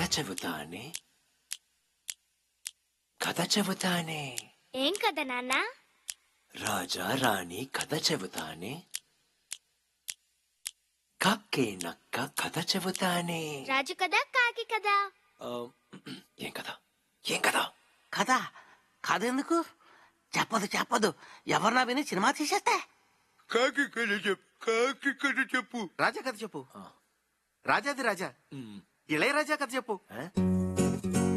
చెబుతానే కథ చెబుతానే ఏం కదా నాన్న రాజా రాణి కథ చెబుతానే కక్కే నక్క కథ చెబుతానే రాజు కదా కాకి కదా ఆ, ఏం కదా ఏం కదా కదా కథ ఎందుకు చెప్పదు చెప్పదు ఎవరన్నా విని సినిమా తీసేస్తే కాకి కథ చెప్పు కాకి కథ చెప్పు రాజా కథ చెప్పు రాజాది రాజా మ్, ఇళయరాజా కథ చెప్పు ఆ?